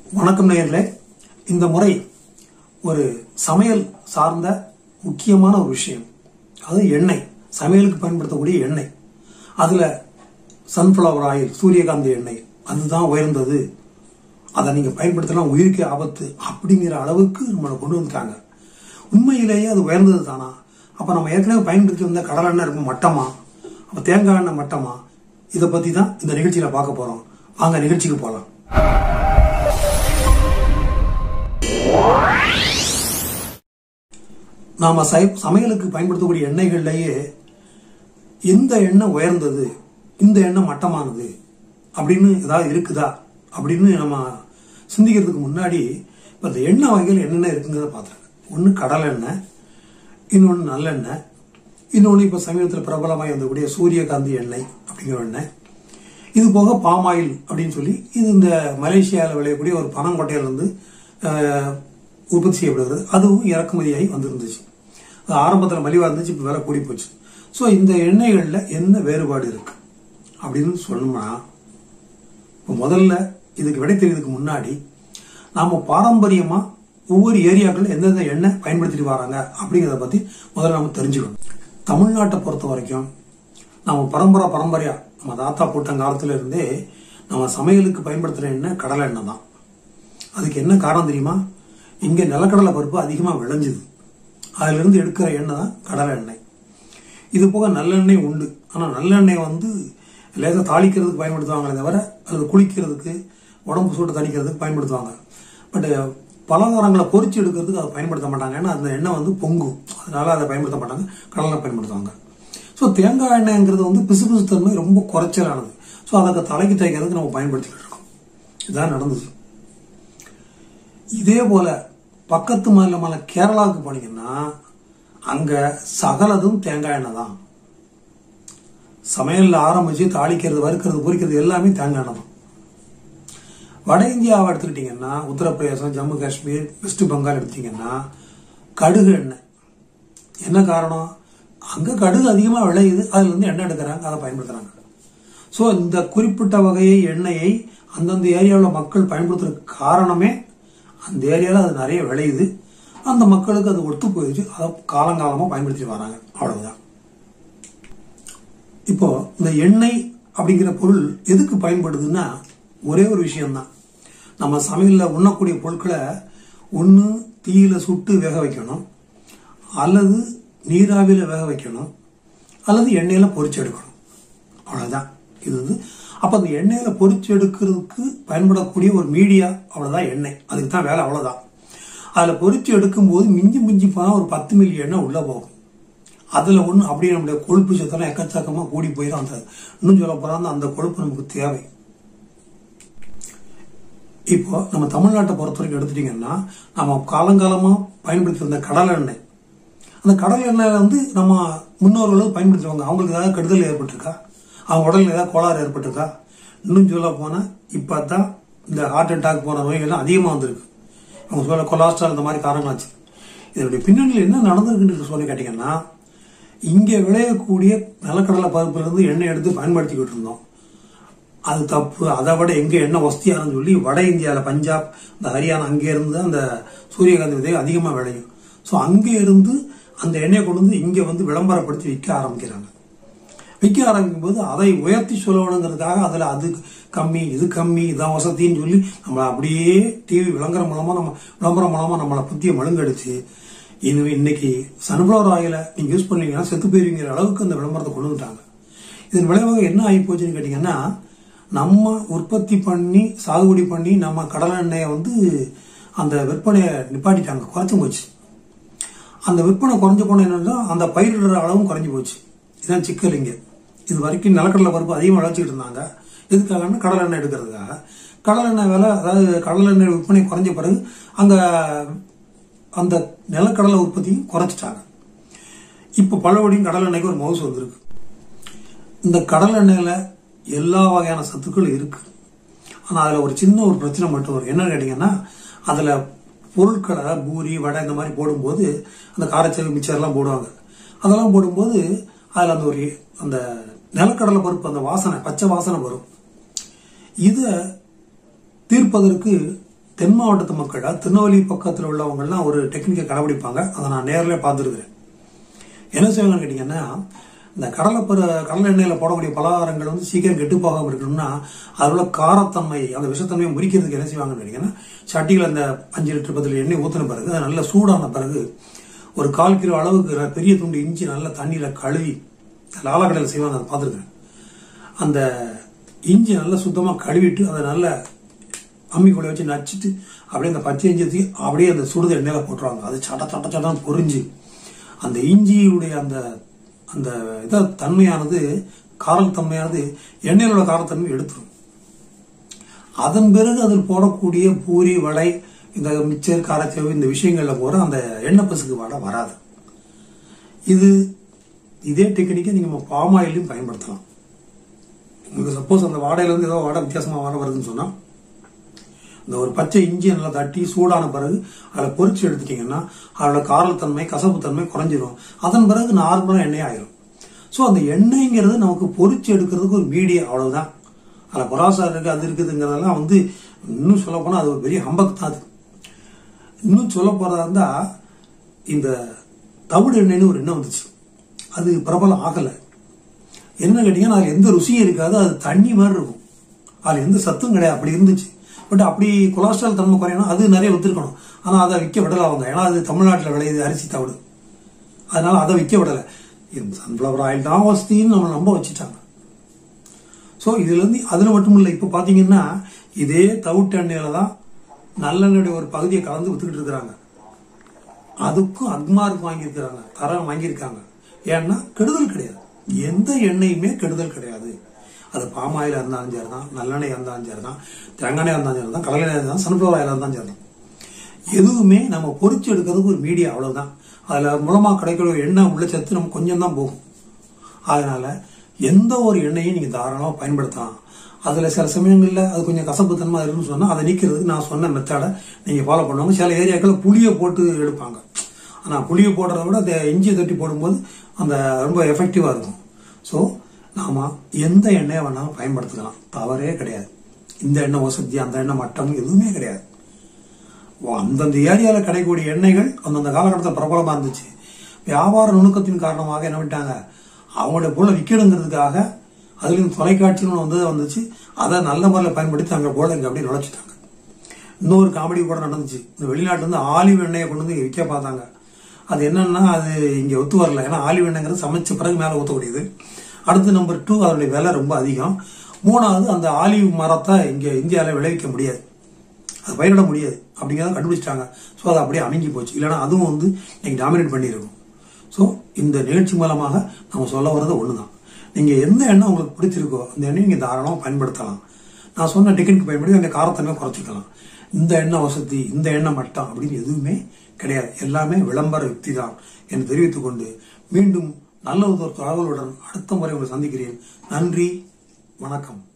வணக்கம் நேயர்களே இந்த முறை ஒரு சமையல் சார்ந்த முக்கியமான ஒரு விஷயம் அது எண்ணெய் சமையலுக்கு பயன்படுத்தக்கூடிய எண்ணெய் அதுல சன்ஃப்ளவர் ஆயில் சூரியகாந்தி எண்ணெய் அதுதான் உயர்ந்தது அதை நீங்க பயன்படுத்தலாம் உயிருக்கே ஆபத்து அப்படிங்கிற அளவுக்கு நம்மளை கொண்டு வந்துட்டாங்க உண்மையிலேயே அது உயர்ந்தது தானா அப்ப நம்ம ஏற்கனவே பயன்படுத்தி வந்த கடலை எண்ணெய் இருக்கும் மட்டமா அப்ப தேங்காய் எண்ணெய் மட்டமா இதை பத்தி தான் இந்த நிகழ்ச்சியில பார்க்க போறோம் வாங்க நிகழ்ச்சிக்கு போலாம் நாம சை- சமையலுக்கு பயன்படுத்தக்கூடிய எண்ணெய்கள்லயே எந்த எண்ணெய் உயர்ந்தது இந்த எண்ணெய் மட்டமானது அப்படின்னு ஏதாவது இருக்குதா அப்படின்னு நம்ம சிந்திக்கிறதுக்கு முன்னாடி இப்ப இந்த எண்ணெய் வகைகள் என்னென்ன இருக்குங்கிறத பார்த்துருங்க ஒன்று கடலை எண்ணெய் இன்னொன்று நல்லெண்ணெய் இன்னொன்று இப்போ சமீபத்தில் பிரபலமாகி வந்தக்கூடிய சூரியகாந்தி எண்ணெய் அப்படிங்கிற எண்ணெய் இது போக பாமாயில் அப்படின்னு சொல்லி இது இந்த மலேசியாவில் விளையக்கூடிய ஒரு பனங்கொட்டையிலிருந்து அஹ், உற்பத்தி செய்யப்படுகிறது அதுவும் இறக்குமதியாகி வந்திருந்துச்சு அது ஆரம்பத்தில் மலிவாக இருந்துச்சு இப்போ விலை கூடி போச்சு ஸோ இந்த எண்ணெய்களில் என்ன வேறுபாடு இருக்கு அப்படின்னு சொல்லணும்னா இப்போ முதல்ல இதுக்கு விடை தெரியறதுக்கு முன்னாடி நாம பாரம்பரியமா ஒவ்வொரு ஏரியாக்கள் எந்தெந்த எண்ணெய் பயன்படுத்திட்டு வராங்க அப்படிங்கிறத பத்தி முதல்ல நம்ம தெரிஞ்சுக்கணும் தமிழ்நாட்டை பொறுத்த வரைக்கும் நம்ம பரம்பரை பரம்பரையா நம்ம தாத்தா போட்ட காலத்துல இருந்தே நம்ம சமையலுக்கு பயன்படுத்துற எண்ணெய் கடலை எண்ணெய் தான் அதுக்கு என்ன காரணம் தெரியுமா இங்க நிலக்கடலை பருப்பு அதிகமா விளைஞ்சுது அதுல இருந்து எடுக்கிற எண்ணெய் தான் கடலை எண்ணெய் இது போக நல்லெண்ணெய் உண்டு ஆனா நல்லெண்ணெய் வந்து லேசா தாளிக்கிறதுக்கு பயன்படுத்துவாங்களே தவிர அல்லது குளிக்கிறதுக்கு உடம்பு சூட்டை தணிக்கிறதுக்கு பயன்படுத்துவாங்க பட் பலகாரங்களை பொரிச்சு எடுக்கிறதுக்கு அதை பயன்படுத்த மாட்டாங்க ஏன்னா அந்த எண்ணெய் வந்து பொங்கும் அதனால அதை பயன்படுத்த மாட்டாங்க கடலை பயன்படுத்துவாங்க ஸோ தேங்காய் எண்ணெய்ங்கிறது வந்து பிசுபிசு தன்மை ரொம்ப குறைச்சலானது ஸோ அதை தலைக்கு தேய்க்கிறதுக்கு நம்ம பயன்படுத்திக்கிட்டு இருக்கோம் இதுதான் நடந்துச்சு இதே போல பக்கத்து மாநிலமான கேரளாவுக்கு போனீங்கன்னா அங்க சகலதும் தேங்காய் எண்ணெய் தான் சமையல்ல ஆரம்பிச்சு தாளிக்கிறது வறுக்கிறது பொரிக்கிறது எல்லாமே தேங்காய் எண்ணெய் தான் வட இந்தியாவை எடுத்துக்கிட்டீங்கன்னா உத்தரப்பிரதேசம் ஜம்மு காஷ்மீர் வெஸ்ட் பெங்கால் எடுத்தீங்கன்னா கடுகு எண்ணெய் என்ன காரணம் அங்க கடுகு அதிகமா விளையுது அதுல இருந்து எண்ணெய் எடுக்கிறாங்க அதை பயன்படுத்துறாங்க சோ இந்த குறிப்பிட்ட வகையை எண்ணெயை அந்தந்த ஏரியாவில் மக்கள் பயன்படுத்துறதுக்கு காரணமே அந்த ஏரியாவில் அது நிறைய விளையுது அந்த மக்களுக்கு அது ஒத்து போயிடுச்சு அதை காலங்காலமா பயன்படுத்திட்டு வராங்க அவ்வளவுதான் இப்போ இந்த எண்ணெய் அப்படிங்கிற பொருள் எதுக்கு பயன்படுதுன்னா ஒரே ஒரு விஷயம்தான் நம்ம சமையல்ல உண்ணக்கூடிய பொருட்களை ஒன்று தீயில சுட்டு வேக வைக்கணும் அல்லது நீராவியில வேக வைக்கணும் அல்லது எண்ணெயில பொரிச்சு எடுக்கணும் அவ்வளவுதான் இது வந்து அப்ப அந்த எண்ணெயில பொரிச்சு எடுக்கிறதுக்கு பயன்படக்கூடிய ஒரு மீடியா அவ்வளவுதான் எண்ணெய் அதுக்கு தான் வேலை அவ்வளவுதான் அதுல பொரிச்சு எடுக்கும்போது மிஞ்சி மிஞ்சி போனா ஒரு பத்து மில்லி எண்ணெய் உள்ள போகும் அதுல ஒண்ணு அப்படியே நம்முடைய கொழுப்பு சத்தெல்லாம் எக்கச்சக்கமா கூடி போயிடும் அந்த இன்னும் சொல்ல போறா அந்த கொழுப்பு நமக்கு தேவை இப்போ நம்ம தமிழ்நாட்டை பொறுத்த வரைக்கும் எடுத்துட்டீங்கன்னா நம்ம காலங்காலமா பயன்படுத்தி வந்த கடலை எண்ணெய் அந்த கடலை எண்ணெயில வந்து நம்ம முன்னோர்களும் பயன்படுத்துவாங்க அவங்களுக்கு ஏதாவது கெடுதல் ஏற்பட்டிருக்கா அவங்க உடல்ல ஏதாவது கோளாறு ஏற்பட்டிருக்கா இன்னும் சொல்ல போனா இப்பதான் இந்த ஹார்ட் அட்டாக் போன நோய்கள்லாம் அதிகமா வந்திருக்கு அவங்க சொல்ல கொலாஸ்ட்ரால் இந்த மாதிரி காரணங்களாச்சு இதனுடைய பின்னணியில் என்ன நடந்திருக்குன்னு சொல்லி கேட்டீங்கன்னா இங்க விளையக்கூடிய நிலக்கடலை பருப்புல இருந்து எண்ணெய் எடுத்து பயன்படுத்திக்கிட்டு இருந்தோம் அது தப்பு அதை விட எங்க என்ன வசதியானு சொல்லி வட இந்தியால பஞ்சாப் இந்த ஹரியானா அங்கே இருந்து அந்த சூரியகாந்தி விதை அதிகமா விளையும் சோ அங்கே இருந்து அந்த எண்ணெயை கொண்டு வந்து இங்க வந்து விளம்பரப்படுத்தி விற்க ஆரம்பிக்கிறாங்க விற்க ஆரம்பிக்கும் போது அதை உயர்த்தி சொல்லணுங்கிறதுக்காக அதுல அது கம்மி இது கம்மி இதான் வசதின்னு சொல்லி நம்ம அப்படியே டிவி விளம்பரம் மூலமா நம்ம விளம்பரம் மூலமா நம்மளை புத்திய மழுங்கடிச்சு இது இன்னைக்கு சன்ஃபிளவர் ஆயில நீங்க யூஸ் பண்ணீங்கன்னா செத்து போயிருவீங்கிற அளவுக்கு அந்த விளம்பரத்தை கொண்டு வந்துட்டாங்க இதன் விளைவாக என்ன ஆகி போச்சுன்னு கேட்டீங்கன்னா நம்ம உற்பத்தி பண்ணி சாகுபடி பண்ணி நம்ம கடலை எண்ணெயை வந்து அந்த விற்பனையை நிப்பாட்டிட்டாங்க குறைச்சு போச்சு அந்த விற்பனை குறைஞ்ச போன என்னன்னா அந்த பயிரிடுற அளவும் குறைஞ்சு போச்சு இதுதான் சிக்கல் இங்க இது வரைக்கும் நிலக்கடலை பருப்பு அதிகமாக விளைச்சிட்டு இருந்தாங்க எதுக்காகன்னா கடலை எண்ணெய் எடுக்கிறதுக்காக கடலை எண்ணெய் விலை அதாவது கடலை எண்ணெய் விற்பனை குறைஞ்ச பிறகு அங்க அந்த நிலக்கடலை உற்பத்தியும் குறைச்சிட்டாங்க இப்ப பழவடியும் கடலை எண்ணெய்க்கு ஒரு மவுசு வந்திருக்கு இந்த கடலை எண்ணெயில எல்லா வகையான சத்துக்களும் இருக்கு ஆனா அதுல ஒரு சின்ன ஒரு பிரச்சனை மட்டும் வரும் என்னன்னு கேட்டீங்கன்னா அதுல பொருட்களை அதாவது பூரி வடை இந்த மாதிரி போடும்போது அந்த காரச்சேவு மிச்சர்லாம் போடுவாங்க அதெல்லாம் போடும்போது அதுல அந்த ஒரு அந்த நிலக்கடலை பருப்பு அந்த வாசனை பச்சை வாசனை வரும் இத தீர்ப்பதற்கு தென் மாவட்டத்து மக்கள் அதாவது திருநெல்வேலி பக்கத்தில் உள்ளவங்கலாம் ஒரு டெக்னிக்கை கடைபிடிப்பாங்க அதை நான் நேரில் பார்த்துருக்கிறேன் என்ன செய்வாங்கன்னு கேட்டீங்கன்னா இந்த கடலை பரு கடலை எண்ணெயில் போடக்கூடிய பலகாரங்கள் வந்து சீக்கிரம் கெட்டு போகாமல் இருக்கணும்னா அதில் உள்ள காரத்தன்மை அந்த விஷத்தன்மையை முறிக்கிறதுக்கு என்ன செய்வாங்கன்னு கேட்டீங்கன்னா சட்டியில் அந்த அஞ்சு லிட்டர் பத்து லிட்டர் எண்ணெய் ஊற்றின பிறகு அது நல்ல சூடான பிறகு ஒரு கால் கிலோ அளவுக்கு ர- பெரிய துண்டு இஞ்சி நல்ல தண்ணியில் கழுவி லாலக்கடையில் செய்வாங்க அதை பார்த்துருக்கேன் அந்த இஞ்சி நல்லா சுத்தமாக கழுவிட்டு அதை நல்ல அம்மி கூட வச்சு நச்சுட்டு அப்படியே அந்த பச்சை இஞ்சி தூக்கி அப்படியே அந்த சுடுத எண்ணெயில போட்டுருவாங்க அது சட்ட சட்ட சட்டம் பொரிஞ்சு அந்த இஞ்சியுடைய அந்த அந்த இத தன்மையானது காரல் தன்மையானது எண்ணெயில் உள்ள காரத்தன்மை எடுத்துரும் அதன் பிறகு அதில் போடக்கூடிய பூரி வடை இந்த மிச்சர் காரச்சேவு இந்த விஷயங்கள்ல போற அந்த எண்ணெய் பசுக்கு வடை வராது இது இதே டெக்னிக்கை நீங்க நம்ம பாம் ஆயிலையும் பயன்படுத்தலாம் உங்களுக்கு சப்போஸ் அந்த வாடையில இருந்து ஏதோ வாடை வித்தியாசமா வாடை வருதுன்னு சொன்னா இந்த ஒரு பச்சை இஞ்சி நல்லா தட்டி சூடான பிறகு அதில் பொரிச்சு எடுத்துட்டீங்கன்னா அதோட காரத்தன்மை கசப்புத்தன்மை குறைஞ்சிரும் அதன் பிறகு நார்மலாக எண்ணெய் ஆயிரும் ஸோ அந்த எண்ணெய்ங்கிறது நமக்கு பொரிச்சு எடுக்கிறதுக்கு ஒரு மீடியா அவ்வளவுதான் அதில் பராசா இருக்கு அது இருக்குதுங்கிறதெல்லாம் வந்து இன்னும் சொல்ல போனால் அது ஒரு பெரிய ஹம்பக் தான் அது இன்னும் சொல்ல போறதா இருந்தா இந்த தவிடு எண்ணெய்னு ஒரு எண்ணெய் வந்துச்சு அது பிரபலம் ஆகலை என்ன கேட்டீங்கன்னா அதில் எந்த ருசியும் இருக்காது அது தண்ணி மாதிரி இருக்கும் அதில் எந்த சத்தும் கிடையாது அப்படி இருந்துச்சு பட் அப்படி கொலஸ்ட்ரால் தன்மை குறையணும் அது நிறைய வித்துருக்கணும் ஆனால் அதை விற்க விடல அவங்க ஏன்னா அது தமிழ்நாட்டில் விளையுது அரிசி தவிடு அதனால அதை விற்க விடலை சன்ஃப்ளவர் ஆயில் தான் வசதின்னு நம்ம நம்ப வச்சுட்டாங்க ஸோ இதுல இருந்து அதுல மட்டும் இல்லை இப்போ பார்த்தீங்கன்னா இதே தவிட்டு எண்ணெயில தான் நல்லெண்ணெயுடைய ஒரு பகுதியை கலந்து வித்துக்கிட்டு இருக்கிறாங்க அதுக்கும் அக்மார்க் வாங்கியிருக்கிறாங்க தரம் வாங்கியிருக்காங்க ஏன்னா கெடுதல் கிடையாது எந்த எண்ணெயுமே கெடுதல் கிடையாது அது பாம் ஆயில இருந்தாலும் சரி தான் நல்லெண்ணெய் இருந்தாலும் சரி தான் தேங்காய் இருந்தாலும் சரி தான் கடலை எண்ணெய் இருந்தாலும் சன்ஃபிளவர் ஆயில் இருந்தாலும் சரி தான் எதுவுமே நம்ம பொரிச்சு எடுக்கிறதுக்கு ஒரு மீடியா அவ்வளவுதான் அதுல மூலமா கிடைக்கிற எண்ணெய் உள்ள சத்து நம்ம கொஞ்சம் தான் போகும் அதனால எந்த ஒரு எண்ணெயும் நீங்க தாராளமா பயன்படுத்தலாம் அதுல சில சமயங்கள்ல அது கொஞ்சம் கசப்பு தன்மை இருக்குன்னு சொன்னா அதை நீக்கிறதுக்கு நான் சொன்ன மெத்தடை நீங்க ஃபாலோ பண்ணுவாங்க சில ஏரியாக்கள் புளியை போட்டு எடுப்பாங்க ஆனா புளியை போடுறத விட அந்த இஞ்சியை தட்டி போடும்போது அந்த ரொம்ப எஃபெக்டிவா இருக்கும் ஸோ நாம எந்த எண்ணெயை வேணாலும் பயன்படுத்திக்கலாம் தவறே கிடையாது இந்த எண்ணெய் வசதி அந்த எண்ணெய் மட்டம் எதுவுமே கிடையாது ஓ, அந்தந்த ஏரியாவில் கிடைக்கக்கூடிய எண்ணெய்கள் அந்தந்த காலகட்டத்தில் பிரபலமா இருந்துச்சு வியாபார நுணுக்கத்தின் காரணமாக என்ன பண்ணிட்டாங்க அவங்களுடைய பொருளை விற்கணுங்கிறதுக்காக அதுலயும் தொலைக்காட்சின்னு வந்து வந்துச்சு அதை நல்ல முறையில் பயன்படுத்தி அங்கே போல இங்கே அப்படியே நுழைச்சிட்டாங்க இன்னொரு காமெடி கூட நடந்துச்சு இந்த வெளிநாட்டுல இருந்து ஆலிவ் எண்ணெயை கொண்டு வந்து இங்க விற்க பார்த்தாங்க அது என்னன்னா அது இங்க ஒத்து வரல ஏன்னா ஆலிவ் எண்ணெய்ங்கிறது சமைச்ச பிறகு மேல ஊற்றக்கூடியது அடுத்து நம்பர் டூ அதனுடைய விலை ரொம்ப அதிகம் மூணாவது அந்த ஆலிவ் மரத்தை இங்க இந்தியாவில் விளைவிக்க முடியாது அது பயிரிட முடியாது அப்படிங்கிறத கண்டுபிடிச்சிட்டாங்க ஸோ அது அப்படியே அணுங்கி போச்சு இல்லைன்னா அதுவும் வந்து இன்னைக்கு டாமினேட் பண்ணியிருக்கும் ஸோ இந்த நிகழ்ச்சி மூலமாக நம்ம சொல்ல வர்றது ஒண்ணுதான் நீங்க எந்த எண்ணெய் உங்களுக்கு பிடிச்சிருக்கோ அந்த எண்ணெய் நீங்க தாராளமாக பயன்படுத்தலாம் நான் சொன்ன டெக்னிக் பயன்படுத்தி அந்த காரத்தன்மை குறைச்சிக்கலாம் இந்த எண்ணெய் வசதி இந்த எண்ணெய் மட்டம் அப்படின்னு எதுவுமே கிடையாது எல்லாமே விளம்பர யுக்தி தான் என்று தெரிவித்துக் கொண்டு மீண்டும் நல்ல ஒரு தகவலுடன் அடுத்த முறை உங்களை சந்திக்கிறேன் நன்றி வணக்கம்